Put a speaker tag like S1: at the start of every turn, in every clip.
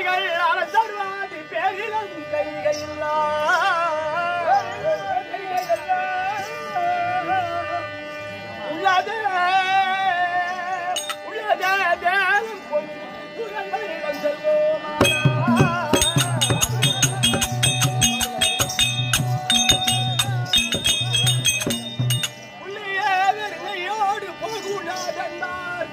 S1: பிள்ளைகள் அரசர்வாதி பேரிலும் கைகையில்லா உள்ளதே உள்ளதே தேவன் கொண்டு புகழ்களிடம் செல்வோமானா உள்ளே வெறுமையோடு போகுடாதென்றார்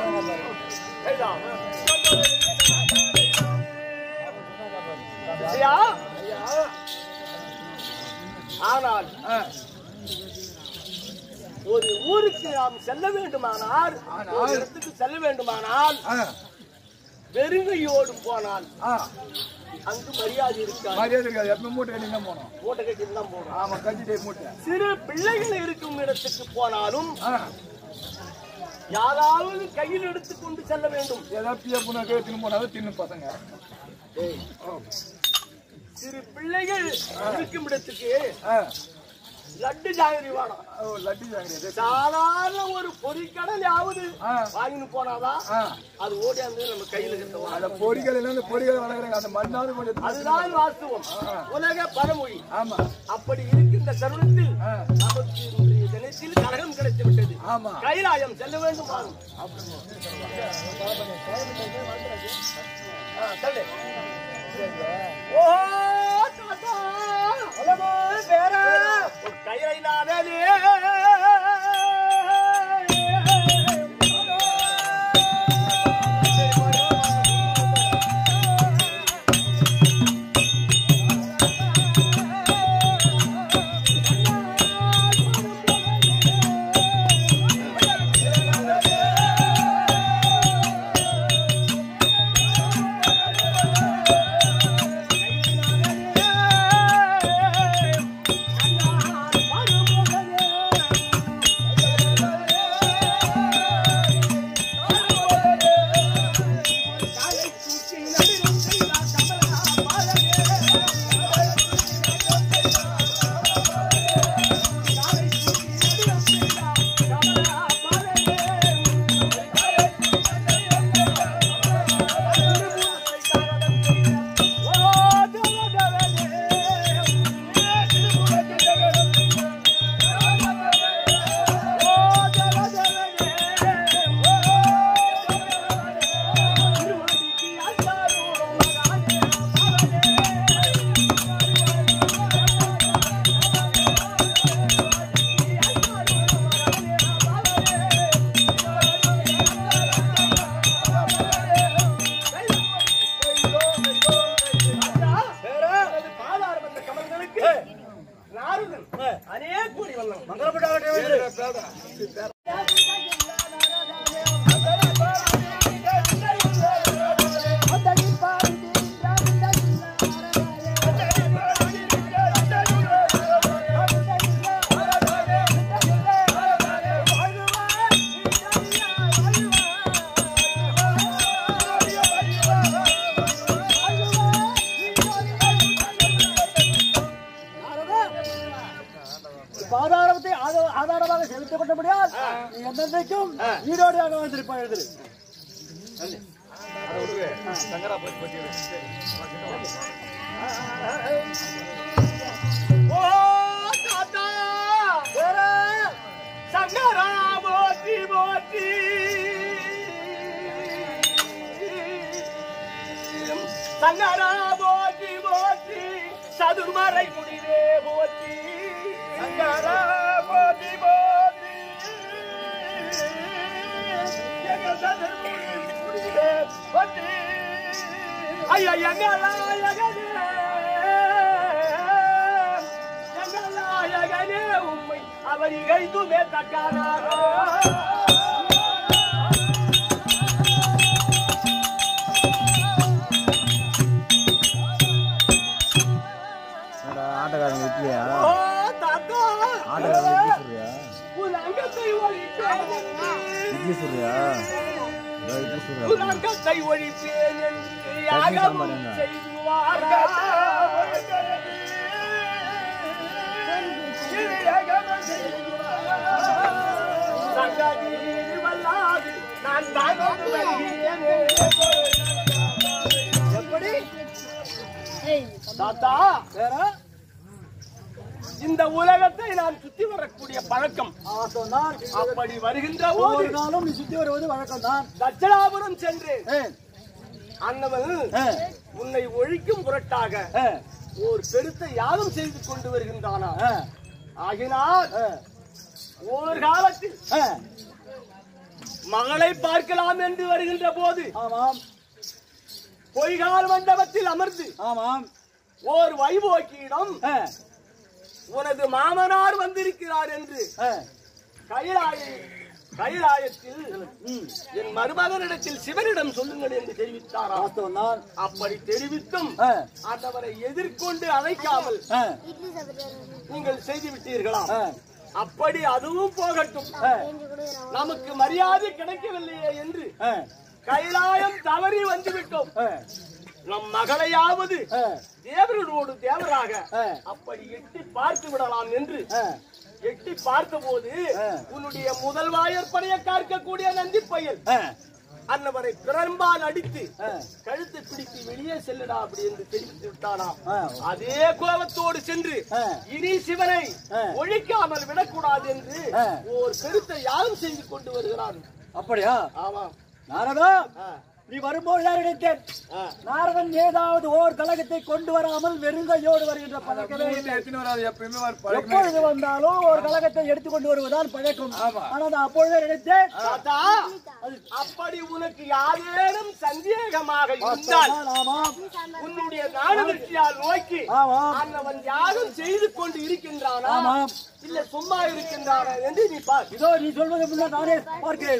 S1: ஐயா ஆனால் ஒரு ஊருக்கு நாம் செல்ல வேண்டுமானால் ஒரு இடத்துக்கு செல்ல வேண்டுமானால் வெறுங்கையோடு போனால் அங்கு மரியாதை இருக்காது
S2: மரியாதை இருக்காது எப்ப மூட்டை கட்டி போனோம்
S1: மூட்டை கட்டி தான் போகணும்
S2: ஆமா கட்டிட்டே மூட்டை
S1: சிறு பிள்ளைகள் இருக்கும் இடத்துக்கு போனாலும்
S2: ஆ,
S1: யாராவது கையில் எடுத்துக் கொண்டு செல்ல வேண்டும்
S2: ஏதாவது பிய புண்ணாக்கு தின்னு போனாலும் தின்னு பசங்க
S1: சிறு பிள்ளைகள் இருக்கும் இடத்துக்கு
S2: ஆ,
S1: லட்டு ஜாங்கிரி வேணும்
S2: ஓ, லட்டு ஜாங்கிரி
S1: சாதாரண ஒரு பொறிக்கடலையாவது
S2: ஆ.
S1: வாங்கிட்டு போனாதான்
S2: ஆ,
S1: அது ஓடியாந்து நம்ம கையில கிட்ட
S2: அந்த பொறிகள் எல்லாம் அந்த பொறிகள் வளர்க்குறாங்க அந்த மண்ணாவது கொஞ்சம் தின்னு.
S1: அதுதான் வாஸ்தவம் உலக பழமொழி
S2: ஆமா
S1: அப்படி இருக்கின்ற தருணத்தில்
S2: ஆ,
S1: நமக்கு இன்றைய தினத்தில் கழகம் கிடைத்து விட்டது
S2: ஆமா
S1: கைலாயம் செல்ல வேண்டும் ஓ தாத்தா ஒரு கையிலானே அநேக கூடி வந்தோம்
S3: ஆதாரத்தை ஆத- ஆதாரமாக செலுத்தப்பட்டபடியால் நீ என்றென்றைக்கும் ஈரோடையாக வந்திருப்பாய் எழுது
S1: ஓ தாத்தா சங்கரா போற்றி போற்றி சங்கரா போற்றி போற்றி சதுர்மறை முடிவே போற்றி சங்கரா போற்றி போற்றி எங்கள் சதுர்முடி முடிவே போற்றி ஐயா எங்களா எங்களாயகனே உண்மை அவர் இகைத்துமே தக்கானாரோ
S4: ஆட்டக்காரங்க இட்லியா
S1: ஓ தாத்தா
S4: ஆட்டக்காரங்க இட்லி சொல்றியா
S1: உன் அங்கத்தை ஒழிப்பேன்
S4: இட்லி சொல்றியா இதோ இட்லி சொல்றியா
S1: உன் அங்கத்தை ஒழிப்பேன் என்று யாகவும் செய்துவாரா சங்கதி வல்லாது நான் தான் வருகிறேனே. எப்படி தாத்தா
S3: வேற
S1: இந்த உலகத்தை நான் சுத்தி வரக்கூடிய பழக்கம்
S3: ஆசைதான்
S1: அப்படி வருகின்ற
S3: ஒவ்வொரு
S1: போது
S3: நாளும் நீ சுத்தி வருவது வழக்கம் தான்
S1: தட்சணாபுரம் சென்றேன் அன்னவன்
S3: ஆ,
S1: உன்னை ஒழிக்கும் புரட்டாக
S3: ஆ,
S1: ஒரு பெருத்த யாகம் செய்து கொண்டு வருகின்றானா
S3: ஆ,
S1: ஆகினால்
S3: ஆ,
S1: ஒரு காலத்தில்
S3: ஆ.
S1: மகளை பார்க்கலாம் என்று வருகின்ற போது
S3: ஆமாம்
S1: பொய்கால் மண்டபத்தில் அமர்ந்து
S3: ஆமாம்
S1: ஓர் வைபோக்கியிடம்
S3: ஆ,
S1: உனது மாமனார் வந்திருக்கிறார் என்று
S3: ஆ,
S1: கைலாய கைலாயத்தில்
S3: ம்,
S1: என் மருமகனிடத்தில் சிவனிடம் சொல்லுங்கள் என்று தெரிவித்தாராம்
S3: வாஸ்தவம் தான்
S1: அப்படி தெரிவித்தும்
S3: ஆ,
S1: ஆண்டவரை எதிர்கொண்டு அழைக்காமல்
S3: ஆ,
S1: நீங்கள் செய்து விட்டீர்களாம்
S3: ஆ,
S1: அப்படி அதுவும் போகட்டும்
S3: ஆ,
S1: நமக்கு மரியாதை கிடைக்கவில்லையே என்று
S3: ஆ,
S1: கைலாயம் தவறி வந்து விட்டோம்
S3: ஆ,
S1: நம் மகளையாவது
S3: ஆ,
S1: தேவர்களோடு தேவராக
S3: ஆ.
S1: அப்படி எட்டி பார்த்து விடலாம் என்று
S3: ஆ,
S1: எட்டி பார்த்தபோது
S3: ஆ.
S1: உன்னுடைய முதல் வாயற்படைய காக்கக்கூடிய நந்தி பயல்
S3: ஆ,
S1: அன்னவரை பிரம்பால் அடித்து
S3: ஆ.
S1: கழுத்தை பிடித்து வெளியே செல்லுடா அப்படி என்று தெரிவித்து விட்டானாம்
S3: ஆ.
S1: அதே கோபத்தோடு சென்று
S3: ஆ.
S1: இனி சிவனை
S3: ஆ.
S1: ஒழிக்காமல் விடக்கூடாது என்று
S3: ஆ.
S1: ஒரு பெருத்த யாகம் செய்து கொண்டு வருகிறான்
S3: அப்படியா
S1: ஆமாம்
S3: நாரதா
S1: ஆ.
S3: நீ வரும்போது நான் நினைத்தேன்
S1: ஆ.
S3: நாரதன் ஏதாவது ஓர் கழகத்தை கொண்டு வராமல் வெறுங்கையோடு வருகின்ற பழக்கமே இல்லை
S2: எத்தனை வராது எப்பயுமே வர பழக்கமே
S3: எப்பொழுது வந்தாலும் ஒரு கழகத்தை எடுத்துக் கொண்டு வருவதுதான் பழக்கம்
S2: ஆமா.
S3: ஆனால் நான் அப்பொழுதே நினைத்தேன்
S1: தாத்தா அப்படி உனக்கு யாரேனும் சந்தேகமாக இருந்தால்
S3: வாஸ்தவம்தான், ஆமாம்
S1: உன்னுடைய நாடுவற்றியால் நோக்கி
S3: ஆமாம்
S1: அன்னவன் யாகம் செய்து கொண்டு இருக்கின்றானா
S3: ஆமாம்
S1: இல்ல சும்மா இருக்கின்றானா என்று நீ பார்
S3: இதோ நீ சொல்வது முன்னால் நானே பார்க்கிறேன்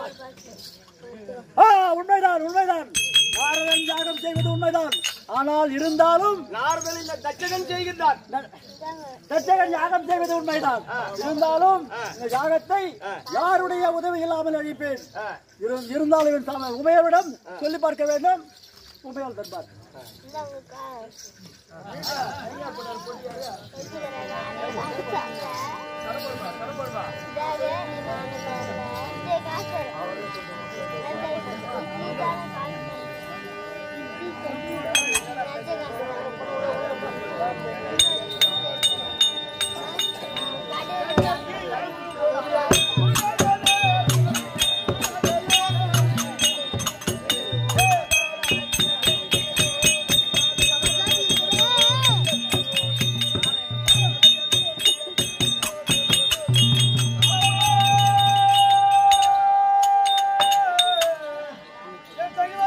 S3: ஆ, உண்மைதான் உண்மைதான் நாரதன் யாகம் செய்வது உண்மைதான் ஆனால் இருந்தாலும்
S1: நாரதன் இந்த தட்சகன் செய்கின்றான்
S3: ந- தச்சகன் யாகம் செய்வது உண்மைதான் இருந்தாலும் இந்த யாகத்தை யாருடைய உதவி இல்லாமல் அழிப்பேன்
S1: ஆ.
S3: இரு- இருந்தாலும் இவன் சாம உமையவிடம் சொல்லி பார்க்க வேண்டும் உமையால் தருவார்
S1: என் தகவல்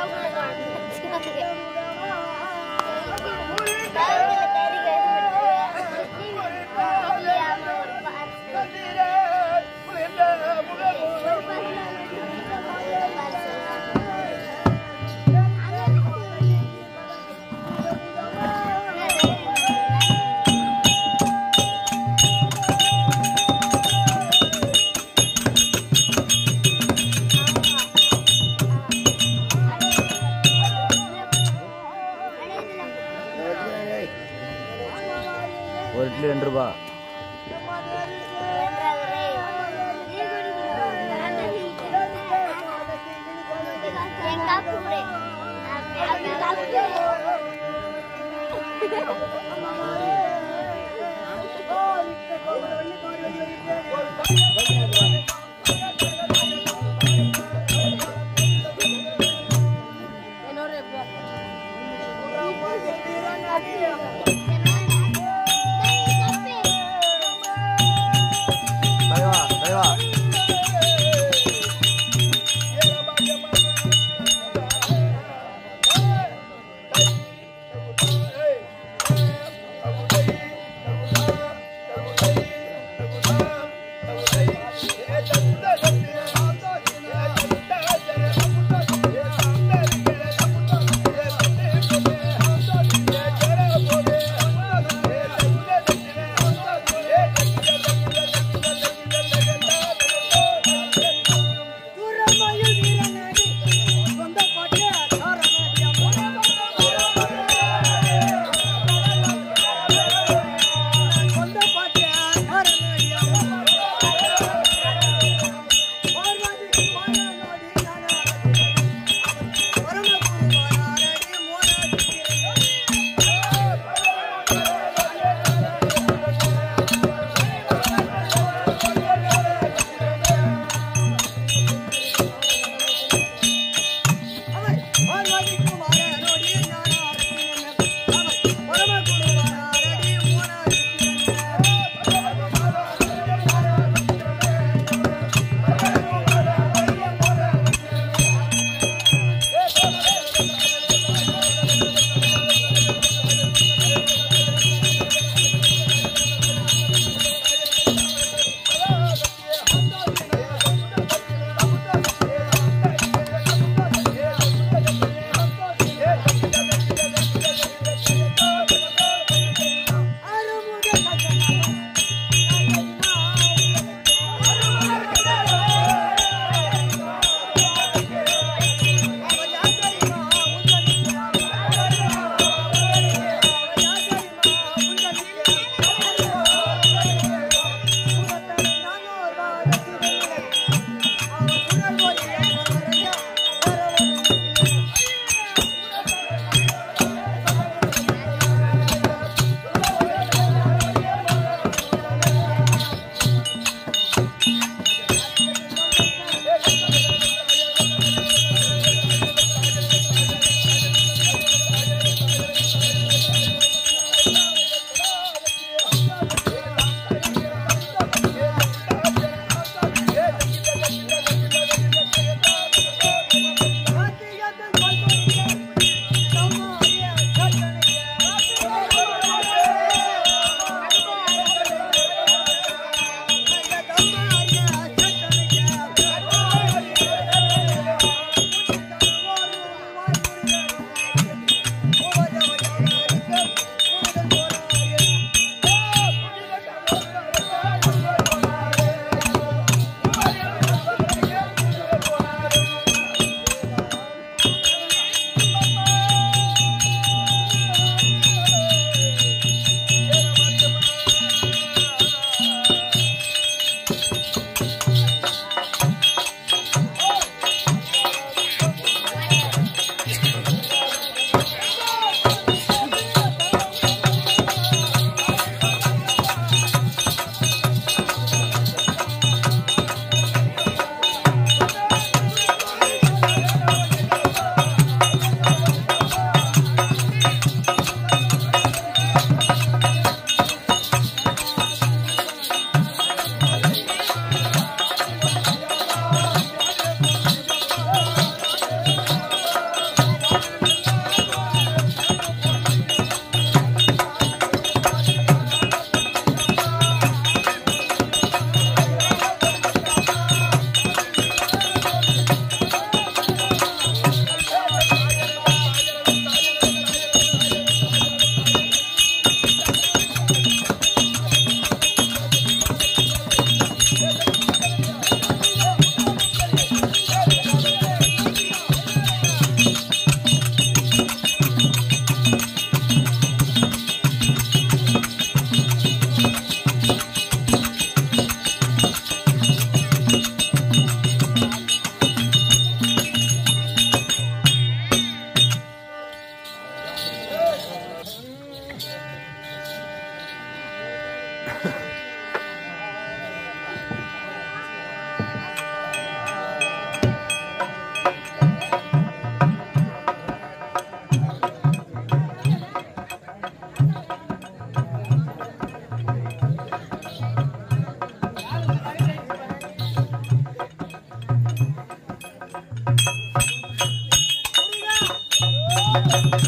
S4: ஒரு இட்லி ரெண்டு ரூபா
S5: என் காப்பு கூட காப்பு
S4: தலைவா தலைவா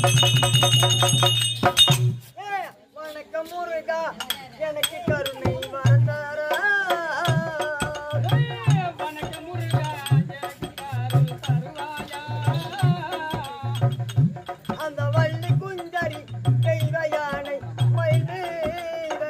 S3: வணக்கம் முருகா எனக்கு கருணை மறந்தாரா அந்த வள்ளி குந்தரி தெய்வ யானை மயில் வீரா.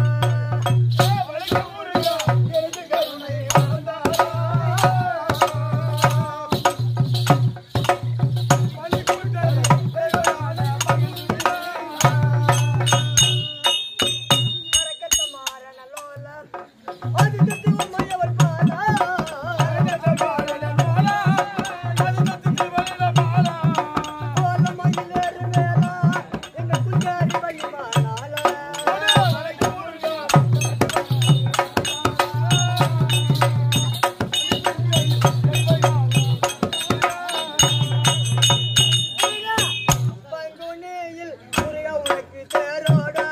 S3: அரக்கத்த மாறன லோலம், ஆதித்தத்தி உண்மையவர் பாலா. கோல மயிலேறு வேலா, எங்க குஞ்சாரி வழிமானாலா. பங்குனியில் முருகா உனக்கு தேரோடா.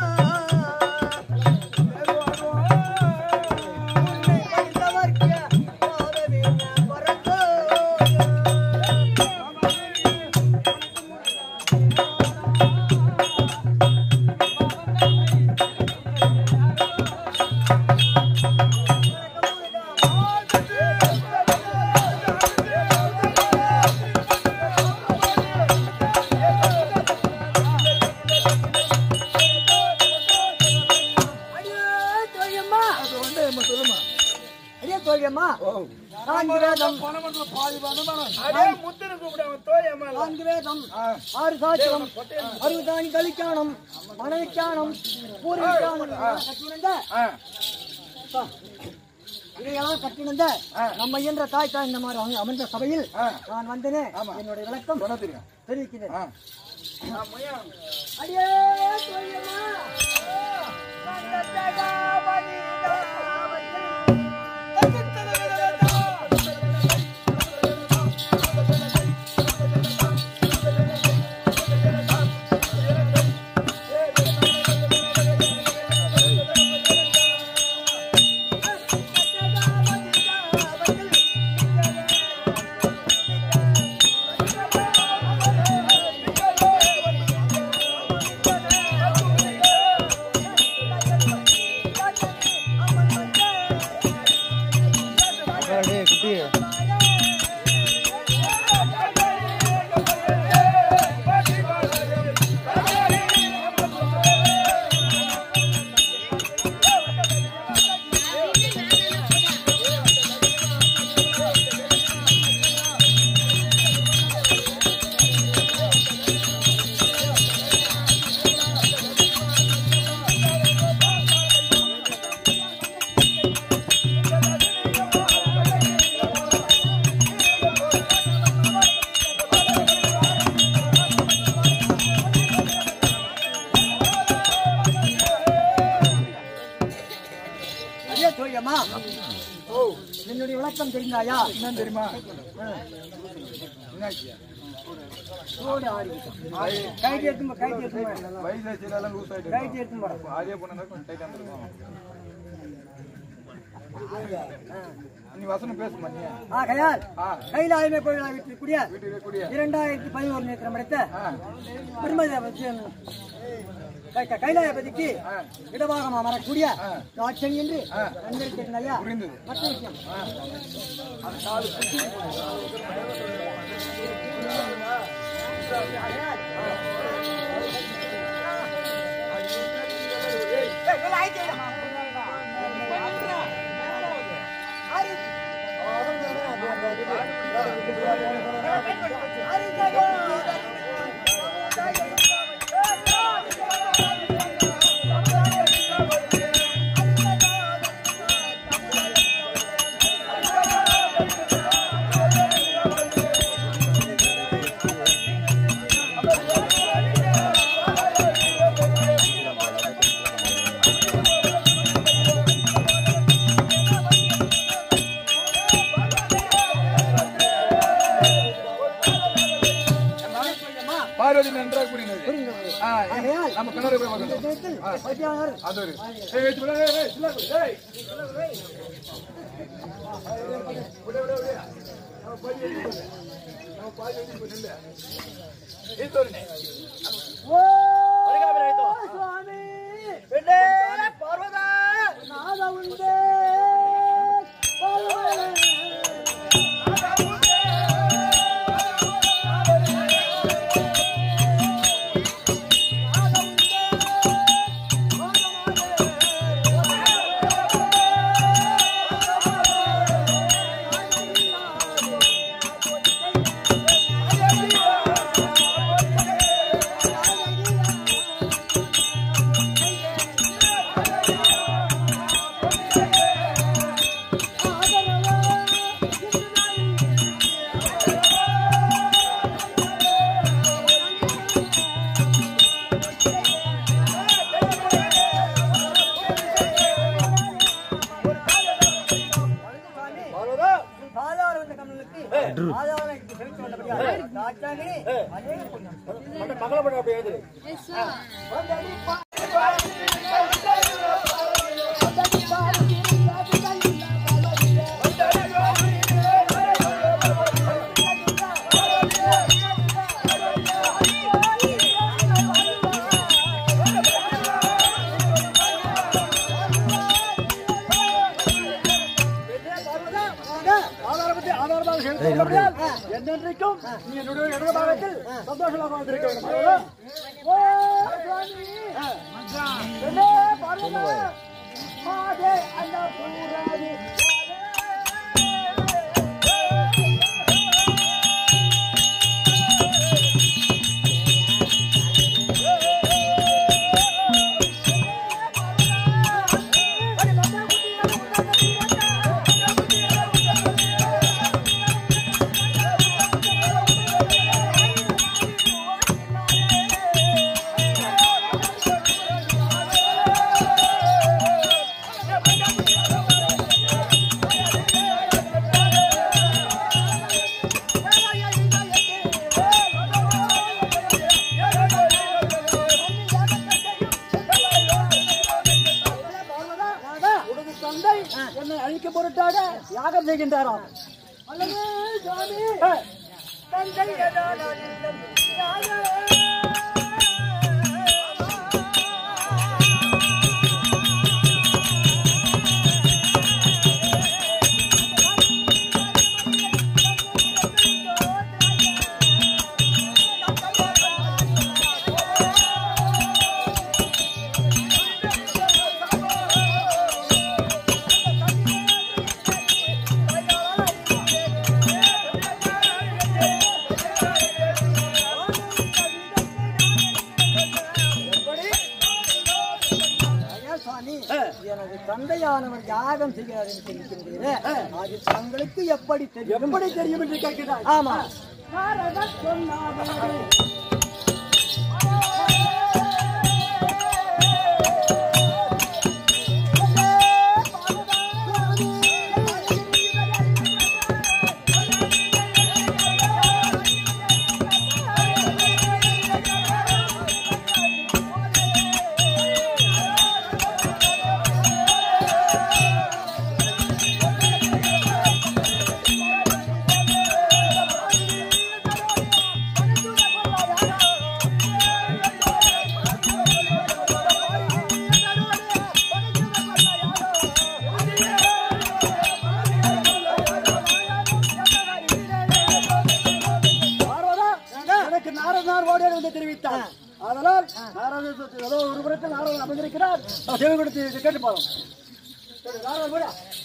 S3: உன்னை வைத்தவர்க்கு பாதவீன பரந்தோடா. அடியே தோழியம்மா
S2: அது வந்து நம்ம சொல்லுமா
S3: அடியே தோழியம்மா நான்கு வேதம் நான்கு வேதம் ஆறு சாட்சியம் அறுபதாணி கலிக்கானம் மனைவிக்கானம் பூர்வீகானம் கட்டினந்த இதையெல்லாம் கட்டினந்த நம்ம என்ற தாய் தாய் இந்த மாதிரி அம- அமர்ந்த சபையில் நான் வந்தேனே என்னுடைய விளக்கம்
S2: சொன்னா தெரியும்
S3: தெரிவிக்கிறேன்
S2: ஆ.
S3: அடியே தோழியம்மா
S4: குட்டி
S3: அடியே தோழியம்மா என்னுடைய விளக்கம் தெரிந்தாயா
S2: என்னன்னு தெரியுமா என்னாச்சு
S3: ரோடு ஆடிக்கிட்டோம் கைட்டு எடுத்துமா கைட்டு எடுத்துமா
S2: வயசுல எல்லாம் லூஸ் ஆயிட்டு
S3: கைட்டு எடுத்து போட
S2: ஆரியா பொண்ணு கொஞ்சம் டைட்டா இருந்திருக்கும் நீ வசனம் பேசுமா நீ
S3: ஆகையால்
S2: ஆ.
S3: கைலாயமே கோயிலா வீட்டிற்குரிய
S2: வீட்டுக்கு கூடிய
S3: இரண்டாயிரத்தி பதினோரு நேத்திரம் எடுத்த
S2: ஆ.
S3: பிரம்மதேவ கைலாயபதிக்கு இடபாகமா வரக்கூடிய ராட்சன் என்று நன்றிருக்கிறேன் ஐயா
S2: புரிந்தது.
S3: மற்ற விஷயம்
S2: பார்வதி நன்றாக புரிந்தது ஆ,
S3: ஆகையால்
S2: நம்ம கண்ணாடி போய்
S3: இந்த
S2: பார்க்கணும்
S3: தினத்தில் பைத்தியாளர்
S2: அது ஒரு ஏய், ஏய், சும்மா, ஏய், ஏய், சும்மா, ஏய். விடு, விடு, விடு. ஈஸ்வரனே
S3: ஓ
S1: வருகாமல் அழைத்தோ.
S3: சுவாமி
S1: பெண்ணே பார்வதா
S3: நாத உண்டே
S1: பார்வதா
S3: பாதாள வந்த கமலுக்கு பாதாள செலுத்தி வந்தபடியாக ராஜாங்கி அநேக புண்ணியம்
S1: அந்த மகளப்பட அப்படி எழுது
S3: ஆதாரப்பட்டு ஆதாரமாக செலுத்தப்பட்டால் என்னென்றைக்கும் நீ என்னுடைய இடது பாகத்தில் சந்தோஷமாக வந்திருக்க வேண்டும் பார்வதா. ஓ, சுவாமி. என்னே பார்வதா. மாதே அன்னபூரணி. உனது தந்தை என்னை அழிக்க பொருட்டாக யாகம் செய்கின்றாராம் அல்லது சுவாமி தந்தை ஐயா சுவாமி எனது தந்தையானவர் யாகம் செய்கிறார் என்று தெரிவிக்கின்றீரே அது தங்களுக்கு எப்படி தெரியும்
S1: எப்படி தெரியும் என்று கேட்கிறாய்
S3: ஆமா நாரதர் சொன்னாரே. பார்வதா, எனக்கு நாரதனார் ஓடியார் என்று தெரிவித்தார் அதனால் நாரதர் ஏதோ ஒரு புறத்தில் நாரதன் அமைந்திருக்கிறார் நான் செவி கொடுத்து கேட்டு போறோம் சரி, நாரதன் போடா